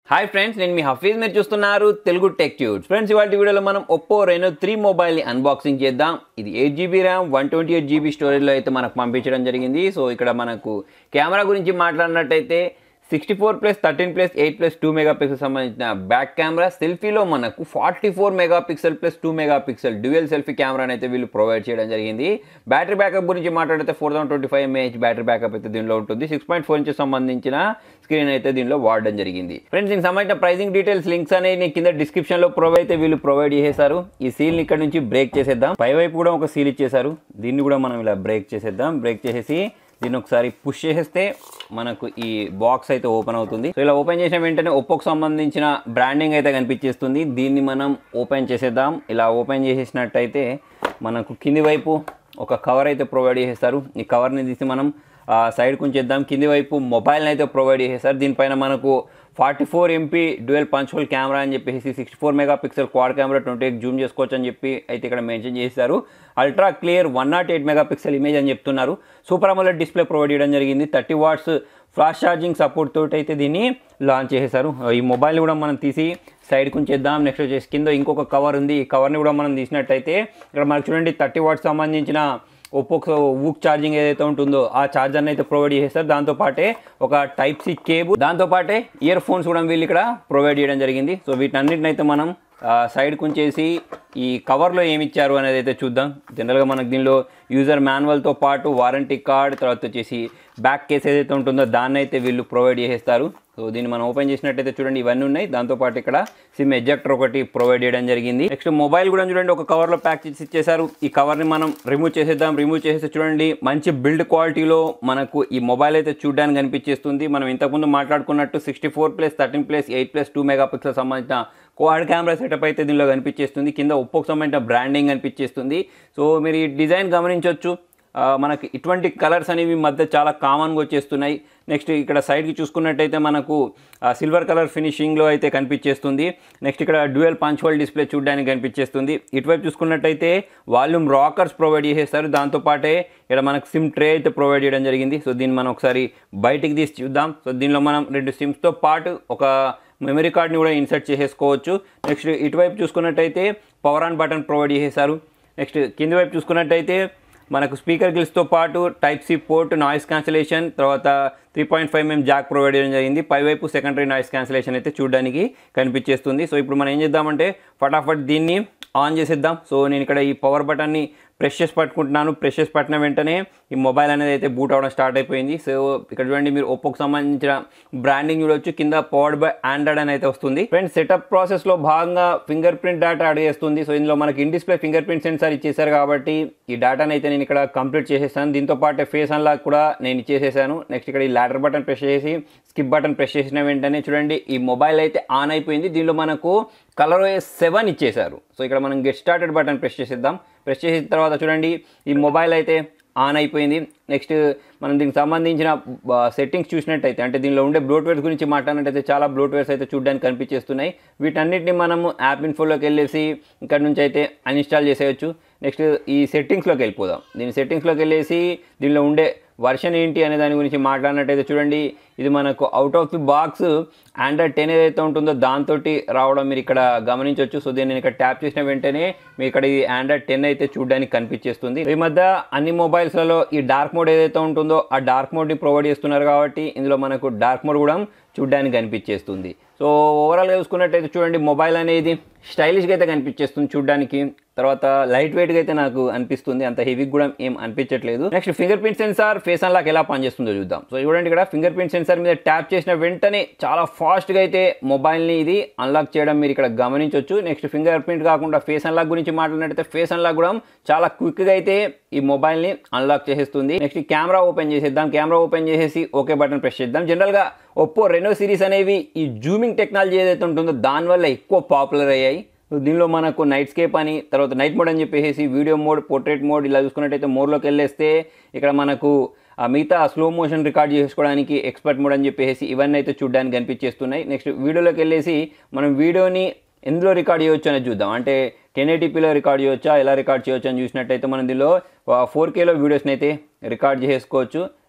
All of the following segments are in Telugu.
హాయ్ ఫ్రెండ్స్ నేను మీ హఫీజ్ మీరు చూస్తున్నారు తెలుగు టెక్ ట్యూబ్స్ ఫ్రెండ్స్ ఇవాళ వీడియోలో మనం ఒప్పో రెనో త్రీ మొబైల్ని అన్బాక్సింగ్ చేద్దాం ఇది eight GB RAM one twenty eight GB స్టోరేజ్లో అయితే మనకు పంపించడం జరిగింది సో ఇక్కడ మనకు కెమెరా గురించి మాట్లాడినట్టయితే sixty four plus thirteen plus eight plus two mega pixel సంబంధించిన బ్యాక్ కెమెరా సెల్ఫీలో మనకు forty four mega pixel plus two mega pixel dual selfie కెమెరాని అయితే వీళ్ళు ప్రొవైడ్ చేయడం జరిగింది బ్యాటరీ బ్యాకప్ గురించి మాట్లాడితే four thousand twenty five mAh battery backup అయితే దీనిలో ఉంటుంది సిక్స్ పాయింట్ ఫోర్ ఇంచెస్ సంబంధించిన స్క్రీన్ అయితే దీనిలో వాడడం జరిగింది ఫ్రెండ్స్ దీనికి సంబంధించిన ప్రైసింగ్ డీటెయిల్స్ లింక్స్ అనేవి నేను కింద డిస్క్రిప్షన్ లో ప్రొవైడ్ అయితే వీళ్ళు ప్రొవైడ్ చేసేసారు ఈ సీల్ ఇక్కడ నుంచి బ్రేక్ చేసేద్దాం పై వైపు కూడా ఒక సీల్ ఇచ్చేసారు దీన్ని కూడా మనం ఇలా బ్రేక్ చేసేద్దాం బ్రేక్ చేసేసి దీన్ని ఒకసారి పుష్ చేసేస్తే మనకు ఈ బాక్స్ అయితే ఓపెన్ అవుతుంది సో ఇలా ఓపెన్ చేసిన వెంటనే ఒప్పోకు సంబంధించిన బ్రాండింగ్ అయితే కనిపించేస్తుంది దీన్ని మనం ఓపెన్ చేసేద్దాం ఇలా ఓపెన్ చేసేసినట్టయితే మనకు కింది వైపు ఒక కవర్ అయితే ప్రొవైడ్ చేసేస్తారు ఈ కవర్ని తీసి మనం సైడ్ కొంచెద్దాం కింది వైపు మొబైల్ని అయితే ప్రొవైడ్ చేసేస్తారు దీనిపైన మనకు forty four MP dual punch hole camera అని చెప్పేసి sixty four mega pixel quad camera twenty eight zoom చేసుకోవచ్చు అని చెప్పి అయితే ఇక్కడ మెన్షన్ చేశారు ultra clear one nought eight mega pixel image అని చెప్తున్నారు సూపర్ అమోలెడ్ డిస్ప్లే ప్రొవైడ్ చేయడం జరిగింది thirty watts flash charging support తోటి అయితే దీన్ని లాంచ్ చేసేసారు ఈ మొబైల్ కూడా మనం తీసి సైడ్ కొంచేద్దాం నెక్స్ట్ వచ్చేసి కింద ఇంకొక కవర్ ఉంది ఈ కవర్ని కూడా మనం తీసినట్టయితే ఇక్కడ మనకు చూడండి థర్టీ వాట్స్ సంబంధించిన ఒప్పో ఊక్ ఛార్జింగ్ ఏదైతే ఉంటుందో ఆ ఛార్జర్ని అయితే ప్రొవైడ్ చేస్తారు దాంతోపాటే ఒక టైప్ సి కేబుల్ దాంతోపాటే ఇయర్ ఫోన్స్ కూడా వీళ్ళు ఇక్కడ ప్రొవైడ్ చేయడం జరిగింది సో వీటన్నిటిని అయితే మనం సైడ్ కొంచేసి ఈ కవర్లో ఏమి ఇచ్చారు అనేది అయితే చూద్దాం జనరల్గా మనకు దీనిలో యూజర్ మాన్యువల్తో పాటు వారంటీ కార్డ్ తర్వాత వచ్చేసి బ్యాక్ కేస్ ఏదైతే ఉంటుందో దాన్ని అయితే వీళ్ళు ప్రొవైడ్ చేసేస్తారు సో దీన్ని మనం ఓపెన్ చేసినట్టయితే చూడండి ఇవన్నీ ఉన్నాయి దాంతోపాటు ఇక్కడ సిమ్ ఎజెక్టర్ ఒకటి ప్రొవైడ్ చేయడం జరిగింది నెక్స్ట్ మొబైల్ కూడా చూడండి ఒక కవర్లో ప్యాక్ చేసి ఇచ్చేసారు ఈ కవర్ని మనం రిమూవ్ చేసేద్దాం రిమూవ్ చేసేసి చూడండి మంచి బిల్డ్ క్వాలిటీలో మనకు ఈ మొబైల్ అయితే చూడడానికి కనిపించేస్తుంది మనం ఇంతకుముందు మాట్లాడుకున్నట్టు sixty four plus thirteen plus eight plus two mega pixel సంబంధించిన క్వాడ్ కెమెరా సెటప్ అయితే దీనిలో కనిపించేస్తుంది కింద ఒప్పోకి సంబంధించిన బ్రాండింగ్ కనిపించేస్తుంది సో మీరు ఈ డిజైన్ గమనించవచ్చు మనకి ఇటువంటి కలర్స్ అనేవి మధ్య చాలా కామన్గా వచ్చేస్తున్నాయి నెక్స్ట్ ఇక్కడ సైడ్కి చూసుకున్నట్టయితే మనకు సిల్వర్ కలర్ ఫినిషింగ్లో అయితే కనిపించేస్తుంది నెక్స్ట్ ఇక్కడ డ్యూయల్ పంచ్ హోల్ డిస్ప్లే చూడడానికి కనిపించేస్తుంది ఇటువైపు చూసుకున్నట్టయితే వాల్యూమ్ రాకర్స్ ప్రొవైడ్ చేసేస్తారు దాంతోపాటే ఇక్కడ మనకు సిమ్ ట్రే అయితే ప్రొవైడ్ చేయడం జరిగింది సో దీన్ని మనం ఒకసారి బయటికి తీసి చూద్దాం సో దీనిలో మనం రెండు సిమ్స్తో పాటు ఒక మెమరీ కార్డ్ని కూడా ఇన్సర్ట్ చేసేసుకోవచ్చు నెక్స్ట్ ఇటువైపు చూసుకున్నట్టయితే పవర్ ఆన్ బటన్ ప్రొవైడ్ చేసేసారు నెక్స్ట్ కింది వైపు చూసుకున్నట్టయితే మనకు స్పీకర్ గిల్స్తో పాటు type C port noise cancellation తర్వాత three point five mm jack provide చేయడం జరిగింది పైవైపు సెకండరీ నాయిస్ క్యాన్సిలేషన్ అయితే చూడడానికి కనిపించేస్తుంది సో ఇప్పుడు మనం ఏం చేద్దామంటే ఫటాఫట్ దీన్ని ఆన్ చేసేద్దాం సో నేను ఇక్కడ ఈ పవర్ బటన్ని ప్రెస్ చేసి పట్టుకుంటున్నాను ప్రెస్ చేసి పట్టిన వెంటనే ఈ మొబైల్ అనేది అయితే బూట్ అవ్వడం స్టార్ట్ అయిపోయింది సో ఇక్కడ చూడండి మీరు ఒప్పోకి సంబంధించిన బ్రాండింగ్ చూడొచ్చు కింద పవర్డ్ బై ఆండ్రాయిడ్ అని అయితే వస్తుంది ఫ్రెండ్స్ సెటప్ ప్రాసెస్లో భాగంగా ఫింగర్ ప్రింట్ డేటా అడిగేస్తుంది సో ఇందులో మనకి in display fingerprint sensor ఇచ్చేసారు కాబట్టి ఈ డేటాని అయితే నేను ఇక్కడ కంప్లీట్ చేసేసాను దీంతో పాటు ఫేస్ అన్లాక్ కూడా నేను ఇచ్చేసేసాను నెక్స్ట్ ఇక్కడ ఈ లాడర్ బటన్ ప్రెస్ చేసి స్కిప్ బటన్ ప్రెస్ చేసిన వెంటనే చూడండి ఈ మొబైల్ అయితే ఆన్ అయిపోయింది దీనిలో మనకు కలర్ సెవెన్ ఇచ్చేశారు సో ఇక్కడ మనం గెట్ స్టార్టెడ్ బటన్ ప్రెస్ చేసేద్దాం ప్రెస్ చేసిన తర్వాత చూడండి ఈ మొబైల్ అయితే ఆన్ అయిపోయింది నెక్స్ట్ మనం దీనికి సంబంధించిన సెట్టింగ్స్ చూసినట్టయితే అంటే దీనిలో ఉండే బ్లోట్వేర్స్ గురించి మాట్లాడినట్టయితే చాలా బ్లోట్వేర్స్ అయితే చూడడానికి కనిపించేస్తున్నాయి వీటన్నిటిని మనము యాప్ ఇన్ఫోలోకి వెళ్ళేసి ఇక్కడ నుంచి అయితే అన్ఇన్స్టాల్ చేసేయచ్చు నెక్స్ట్ ఈ సెట్టింగ్స్లోకి వెళ్ళిపోదాం దీని సెట్టింగ్స్లోకి వెళ్ళేసి దీనిలో ఉండే వర్షన్ ఏంటి అనే దాని గురించి మాట్లాడినట్టయితే చూడండి ఇది మనకు out of the box Android ten ఏదైతే ఉంటుందో దాంతో రావడం మీరు ఇక్కడ గమనించవచ్చు సో దీన్ని ఇక్కడ ట్యాప్ చేసిన వెంటనే మీ ఇక్కడ ఈ ఆండ్రాయిడ్ టెన్ అయితే చూడడానికి కనిపించేస్తుంది ఈ మధ్య అన్ని మొబైల్స్లలో ఈ డార్క్ మోడ్ ఏదైతే ఉంటుందో ఆ డార్క్ మోడ్ని ప్రొవైడ్ చేస్తున్నారు కాబట్టి ఇందులో మనకు డార్క్ మోడ్ కూడా చూడడానికి కనిపించేస్తుంది సో ఓవరాల్గా చూసుకున్నట్టయితే చూడండి మొబైల్ అనేది స్టైలిష్గా అయితే కనిపించేస్తుంది చూడడానికి తర్వాత లైట్ వెయిట్గా అయితే నాకు అనిపిస్తుంది అంత హెవీ కూడా ఏం అనిపించట్లేదు next fingerprint sensor face unlock ఎలా పనిచేస్తుందో చూద్దాం సో చూడండి ఇక్కడ ఫింగర్ ప్రింట్ సెన్సార్ మీద ట్యాప్ చేసిన వెంటనే చాలా ఫాస్ట్గా అయితే మొబైల్ని ఇది అన్లాక్ చేయడం మీరు ఇక్కడ గమనించవచ్చు నెక్స్ట్ ఫింగర్ ప్రింట్ కాకుండా ఫేస్ అన్లాక్ గురించి మాట్లాడినట్టయితే ఫేస్ అన్లాక్ కూడా చాలా క్విక్గా అయితే ఈ మొబైల్ని అన్లాక్ చేసేస్తుంది నెక్స్ట్ కెమెరా ఓపెన్ చేసేద్దాం కెమెరా ఓపెన్ చేసేసి ఓకే బటన్ ప్రెస్ చేద్దాం జనరల్గా ఒప్పో రెనో సిరీస్ అనేవి ఈ జూమింగ్ టెక్నాలజీ ఏదైతే ఉంటుందో దానివల్ల ఎక్కువ పాపులర్ అయ్యాయి దీనిలో మనకు నైట్ స్కేప్ అని తర్వాత నైట్ మోడ్ అని చెప్పేసి వీడియో మోడ్ పోర్ట్రేట్ మోడ్ ఇలా చూసుకున్నట్టయితే మోడ్లోకి వెళ్ళేస్తే ఇక్కడ మనకు ఆ మిగతా స్లో మోషన్ రికార్డ్ చేసుకోవడానికి ఎక్స్పర్ట్ మోడ్ అని చెప్పేసి ఇవన్నీ అయితే చూడడానికి కనిపించేస్తున్నాయి నెక్స్ట్ వీడియోలోకి వెళ్ళేసి మనం వీడియోని ఎందులో రికార్డ్ చేయొచ్చు అనేది చూద్దాం అంటే టెన్ ఎయిటీపీలో రికార్డ్ చేయొచ్చా ఎలా రికార్డ్ చేయొచ్చు అని చూసినట్టయితే మనం దీనిలో ఫోర్ కేలో వీడియోస్ని అయితే రికార్డ్ చేసుకోవచ్చు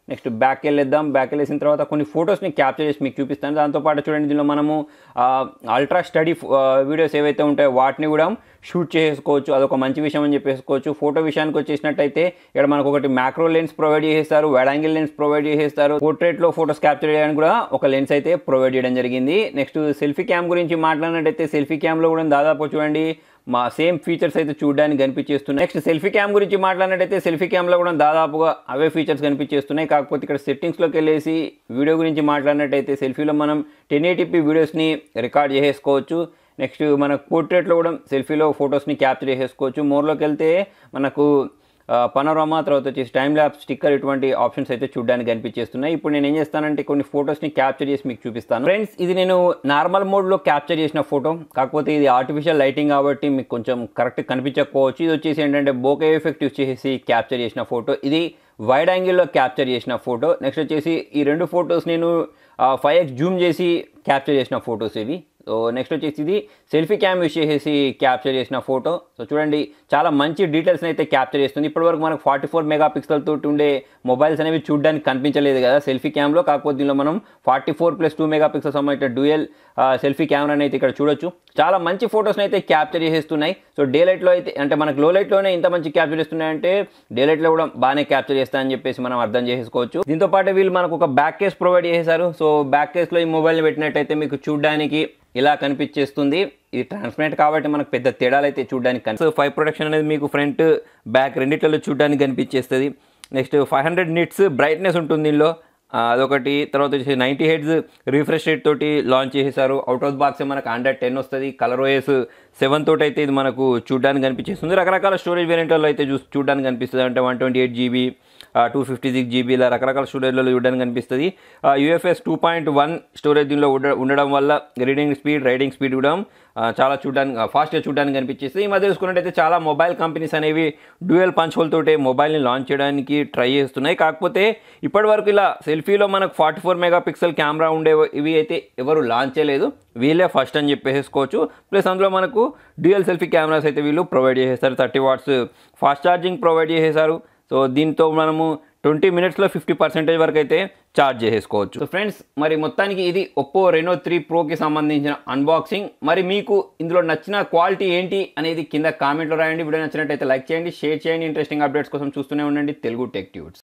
నెక్స్ట్ బ్యాక్ వెళ్ళేద్దాం బ్యాక్ వెళ్ళేసిన తర్వాత కొన్ని ఫొటోస్ని క్యాప్చర్ చేసి మీకు చూపిస్తాను దాంతోపాటు చూడండి దీనిలో మనము అల్ట్రా స్టడీ వీడియోస్ ఏవైతే ఉంటాయో వాటిని కూడా షూట్ చేసుకోవచ్చు అదొక మంచి విషయం అని చెప్పేసుకోవచ్చు ఫోటో విషయానికి వచ్చేసినట్టయితే ఇక్కడ మనకు ఒకటి మ్యాక్రో లెన్స్ ప్రొవైడ్ చేసేస్తారు వైడ్ యాంగిల్ లెన్స్ ప్రొవైడ్ చేసేస్తారు పోర్ట్రేట్లో ఫోటోస్ క్యాప్చర్ చేయడానికి కూడా ఒక లెన్స్ అయితే ప్రొవైడ్ చేయడం జరిగింది నెక్స్ట్ సెల్ఫీ క్యామ్ గురించి మాట్లాడినట్టయితే సెల్ఫీ క్యామ్లో కూడా దాదాపు చూడండి మా సేమ్ ఫీచర్స్ అయితే చూడడానికి కనిపించేస్తున్నాయి నెక్స్ట్ సెల్ఫీ క్యామ్ గురించి మాట్లాడినట్టయితే సెల్ఫీ క్యామ్లో కూడా దాదాపుగా అవే ఫీచర్స్ కనిపించేస్తున్నాయి కాకపోతే ఇక్కడ సెట్టింగ్స్లోకి వెళ్ళేసి వీడియో గురించి మాట్లాడినట్టయితే సెల్ఫీలో మనం టెన్ ఎయిటీపీ వీడియోస్ని రికార్డ్ చేసేసుకోవచ్చు నెక్స్ట్ మన పోర్ట్రేట్లో కూడా సెల్ఫీలో ఫొటోస్ని క్యాప్చర్ చేసేసుకోవచ్చు మోర్లోకి వెళ్తే మనకు పనోరామా తర్వాత వచ్చేసి టైం ల్యాబ్ స్టిక్కర్ ఇటువంటి ఆప్షన్స్ అయితే చూడడానికి కనిపించేస్తున్నాయి ఇప్పుడు నేను ఏం చేస్తానంటే కొన్ని ఫొటోస్ని క్యాప్చర్ చేసి మీకు చూపిస్తాను ఫ్రెండ్స్ ఇది నేను నార్మల్ మోడ్లో క్యాప్చర్ చేసిన ఫోటో కాకపోతే ఇది ఆర్టిఫిషియల్ లైటింగ్ కాబట్టి మీకు కొంచెం కరెక్ట్ కనిపించకపోవచ్చు ఇది వచ్చేసి ఏంటంటే బోకే ఎఫెక్ట్ యూస్ చేసి క్యాప్చర్ చేసిన ఫోటో ఇది వైడ్ యాంగిల్లో క్యాప్చర్ చేసిన ఫోటో నెక్స్ట్ వచ్చేసి ఈ రెండు ఫొటోస్ నేను ఫైవ్ ఎక్స్ జూమ్ చేసి క్యాప్చర్ చేసిన ఫొటోస్ ఇవి సో నెక్స్ట్ వచ్చేసి ఇది సెల్ఫీ క్యామ్ యూస్ చేసేసి క్యాప్చర్ చేసిన ఫోటో సో చూడండి చాలా మంచి డీటెయిల్స్ని అయితే క్యాప్చర్ చేస్తుంది ఇప్పటివరకు మనకు ఫార్టీ ఫోర్ మెగా పిక్సెల్ తోటి ఉండే మొబైల్స్ అనేవి చూడడానికి కనిపించలేదు కదా సెల్ఫీ క్యామ్లో కాకపోతే దీనిలో మనం forty four plus two mega pixel సంబంధించిన డ్యూయల్ సెల్ఫీ కెమెరాని అయితే ఇక్కడ చూడొచ్చు చాలా మంచి ఫొటోస్ని అయితే క్యాప్చర్ చేసేస్తున్నాయి సో డే లైట్లో అయితే అంటే మనకు లో లైట్లోనే ఇంత మంచి క్యాప్చర్ చేస్తున్నాయంటే డే లైట్లో కూడా బాగానే క్యాప్చర్ చేస్తాయని చెప్పేసి మనం అర్థం చేసుకోవచ్చు దీంతో పాటు వీళ్ళు మనకు ఒక బ్యాక్ కేస్ ప్రొవైడ్ చేశారు సో బ్యాక్ కేస్లో ఈ మొబైల్ని పెట్టినట్టయితే మీకు చూడడానికి ఇలా కనిపించేస్తుంది ఇది ట్రాన్స్పరెంట్ కాబట్టి మనకు పెద్ద తేడాలు అయితే చూడడానికి కనిపి సో ఫైవ్ ప్రొడక్షన్ అనేది మీకు ఫ్రంట్ బ్యాక్ రెండిట్లలో చూడడానికి కనిపించేస్తుంది next five hundred nits brightness ఉంటుంది దీనిలో అదొకటి తర్వాత వచ్చేసి నైంటీ హెడ్స్ రిఫ్రెష్ రేట్ తోటి లాంచ్ చేసేసారు అవుట్ ఆఫ్ బాక్స్ మనకు హండ్రెడ్ టెన్ వస్తుంది కలర్ ఓఎస్ సెవెన్ తోటి అయితే ఇది మనకు చూడడానికి కనిపించేస్తుంది రకరకాల స్టోరేజ్ వేరియంట్లో అయితే చూ చూడడానికి కనిపిస్తుంది అంటే one twenty eight GB two fifty six GB ఇలా రకరకాల స్టోరేజ్లో చూడడానికి కనిపిస్తుంది UFS two point one storage దీనిలో ఉండడం వల్ల రీడింగ్ స్పీడ్ రైడింగ్ స్పీడ్ కూడా చాలా చూడడానికి ఫాస్ట్గా చూడడానికి కనిపించేస్తుంది ఈ మధ్య చూసుకున్నట్టయితే చాలా మొబైల్ కంపెనీస్ అనేవి డ్యూయల్ పంచ్ హోల్ తోటే మొబైల్ని లాంచ్ చేయడానికి ట్రై చేస్తున్నాయి కాకపోతే ఇప్పటి వరకు ఇలా సెల్ఫీలో మనకు forty four mega pixel camera ఉండే ఇవి అయితే ఎవరు లాంచ్ చేయలేదు వీళ్ళే ఫస్ట్ అని చెప్పేసుకోవచ్చు ప్లస్ అందులో మనకు డ్యూయల్ సెల్ఫీ కెమెరాస్ అయితే వీళ్ళు ప్రొవైడ్ చేసేస్తారు thirty watts fast charging provide చేసేసారు సో దీంతో మనము ట్వంటీ మినిట్స్లో ఫిఫ్టీ పర్సెంటేజ్ వరకు అయితే ఛార్జ్ చేసేసుకోవచ్చు సో ఫ్రెండ్స్ మరి మొత్తానికి ఇది ఒప్పో రెనో త్రీ ప్రోకి సంబంధించిన అన్బాక్సింగ్ మరి మీకు ఇందులో నచ్చిన క్వాలిటీ ఏంటి అనేది కింద కామెంట్లో రాయండి వీడియో నచ్చినట్టయితే లైక్ చేయండి షేర్ చేయండి ఇంట్రెస్టింగ్ అప్డేట్స్ కోసం చూస్తూనే ఉండండి తెలుగు టెక్ ట్యూట్స్